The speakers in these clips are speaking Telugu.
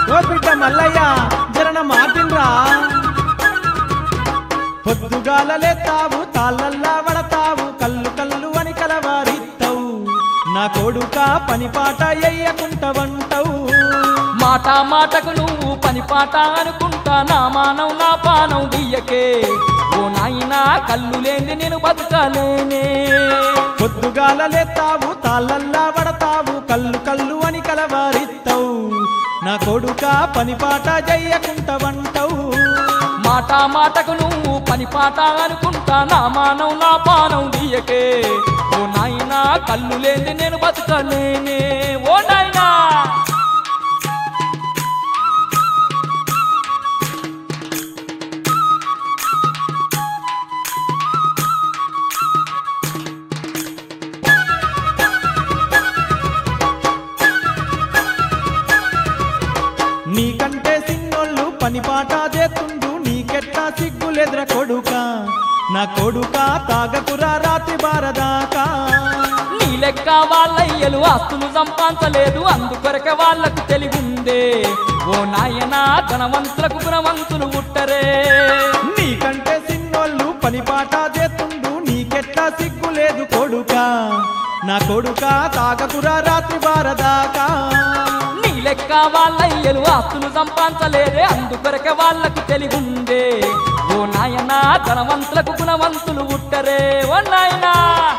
ఓ బిడ్డ మల్లయ్య జరన మాటిన్రా పొద్దుగాల లేతావు తాళ్ళల్లా వడతావు కల్లు కల్లు అని కలవారిస్తావు నా కొడుక పని పాట ఎయ్యకుంటవంటవు మాట మాటకు నువ్వు పని పాట అనుకుంటా నా మానం నా పానం దియ్యకే ఓ నాయనా కళ్ళు లేని నేను బతకలేనే పొద్దుగాల లేతావు తాళ్ళల్లా వడతావు కల్లు కల్లు అని కలవారిస్తావు నా కొడుక పని పాట చెయ్యకుంటవంటవు మాట మాటకు నువ్వు పని పాట అనుకుంటా నా మానం నా పానం దియ్యకే ఓ నాయనా కళ్ళు లేని నేను బతకలేనే ఓ నాయనా నీకంటే సిన్నోళ్ళు పని పాట చేస్తుండు నీకెట్టా సిగ్గులెద్ర కొడుక నా కొడుక తాగకురా రాతి బారదాకా నీ లెక్క వాళ్ళయ్యలు ఆస్తులు సంపాదించలేదు అందుకొరక వాళ్ళకు తెలివిందే ఓ నాయనా ధనవంతులకు గుణవంతులు ఉట్టరే నీకంటే సిన్నోళ్ళు పని పాట చేస్తుండు నీకెట్టా సిగ్గులేదు కొడుక నా కొడుక తాగకురా రాత్రి బారదాకా నీ లెక్క వాళ్ళయ్యలు ఆస్తులు సంపాదించలేదే అందుకొరక వాళ్ళకు తెలివిందే ఓ నాయనా ధనవంతులకు గుణవంతులు ఉట్టరే ఓ నాయనా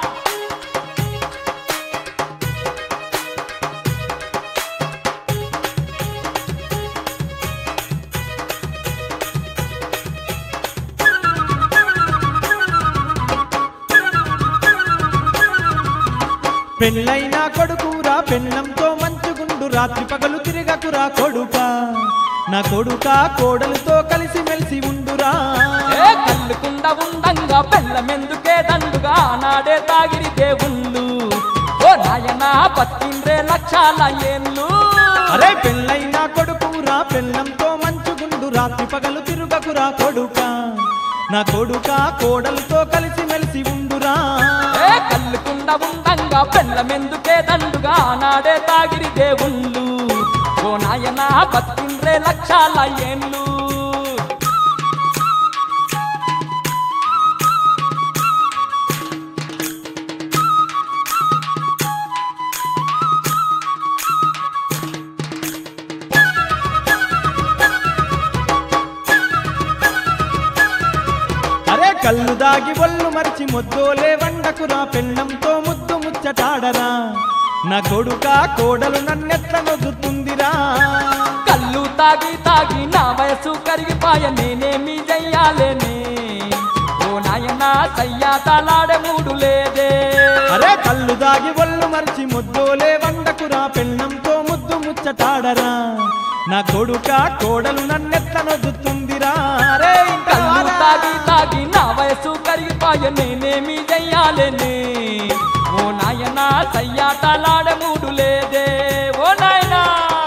పెళ్ళైనా కొడుకురా పెళ్ళంతో మంచుగుండు రాత్రి పగలు తిరగకురా కొడుక నా కొడుక కోడలతో కలిసి మెలిసి ఉండురా ఏ కళ్ళుకుండ ఉండంగా బెల్లమెందుకే దండుగా నాడే తాగిరి దేవుళ్ళు ఓ నాయనా బతికిండ్రే లక్షాల ఏళ్ళు అరే పెళ్ళైనా కొడుకురా పెళ్ళంతో మంచుగుండు రాత్రి పగలు తిరుగకురా కొడుక నా కొడుక కోడలతో కలిసి మెలిసి ఉండురా ఏ కళ్ళుకుండ ఉండంగా బెల్లమెందుకే దండుగా నాడే తాగిరి దేవుళ్ళు ఓ నాయనా బతికిండ్రే లక్షాల ఏళ్ళు అరే కళ్ళు దాగి ఒళ్ళు మరిచి మొద్దోలే వండకురా పెళ్ళంతో ముద్దు ముచ్చటాడరా నా కొడుక కోడలు నన్నెట్ల నొద్దుతుందిరా కళ్ళు తాగి తాగి నా వయసు కరిగిపాయ నేనేమి చెయ్యాలేనే ఓ నాయనా సయ్యా తలాడే మూడు లేదే అరే కళ్ళు దాగి ఒళ్ళు మరిచి ముద్దోలే వండకురా పెళ్ళంతో ముద్దు ముచ్చటాడరా నా కొడుక కోడలు నన్నెట్ల నొద్దుతుందిరా అరే ఇంత కళ్ళు వారా. తాగి తాగి నా వయసు కరిగిపాయ నేనేమి చెయ్యాలేనే ఓ నాయనా సయ్యా తలాడే మూడు లేదే ఓ నాయనా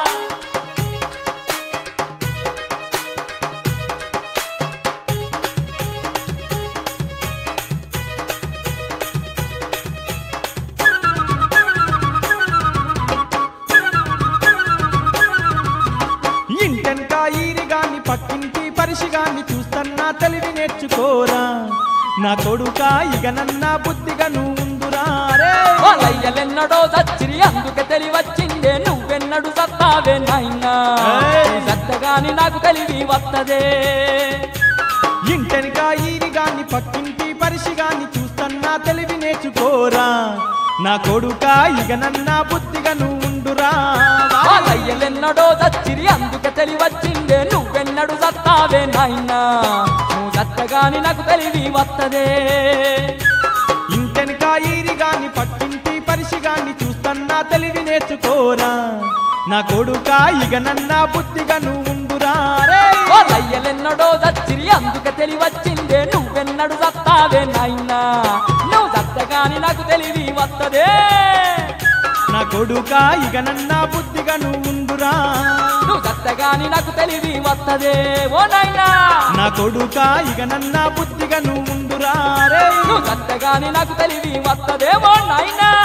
ఇంటెనక ఈరి గాని పక్కింటి పరిషి గాని చూస్తన్నా తెలివి నేర్చుకోరా నా కొడుక ఇక నన్న బుద్ధిగా నువ్వు ఉందురా రే వాళ్ళయ్యలెన్నడో దచ్చిరి అందుకే తెలివచ్చిందే నువ్వెన్నడు సత్తావే నాయనా ఏయ్! సత్తగాని నాకు తెలివి వత్తదే ఇంటెనక ఈరి గాని పక్కింటి పరిషి గాని చూస్తన్నా తెలివి నేర్చుకోరా నా కొడుక ఇక నన్న బుద్ధిగా నువ్వు ఉండురా వాళ్ళయ్యలెన్నడో దచ్చిరి అందుకే తెలివచ్చిందే నువ్వెన్నడు సత్తావే నాయనా నువ్వు సత్తగాని నాకు తెలివి వత్తదే ఇంటెనక ఈరి గాని పక్కింటి పరిషి గాని చూస్తన్నా తెలివి నేర్చుకోరా నా కొడుక ఇక నన్న బుద్ధిగా నువ్వు ఉండురా రే వాళ్ళయ్యలెన్నడో దచ్చిరి అందుకే తెలివచ్చిందే నువ్వెన్నడు సత్తావే నాయనా నువ్వు సత్తగాని నాకు తెలివి వత్తదే నా కొడుక ఇక నన్న బుద్ధిగా నువ్వు ఉండురా నువ్వు సత్తగాని నాకు తెలివి వత్తదే ఓ నాయనా నా కొడుక ఇక నన్న బుద్ధిగా నువ్వు ఉండురా రే నువ్వు సత్తగాని నాకు తెలివి వత్తదే ఓ నాయనా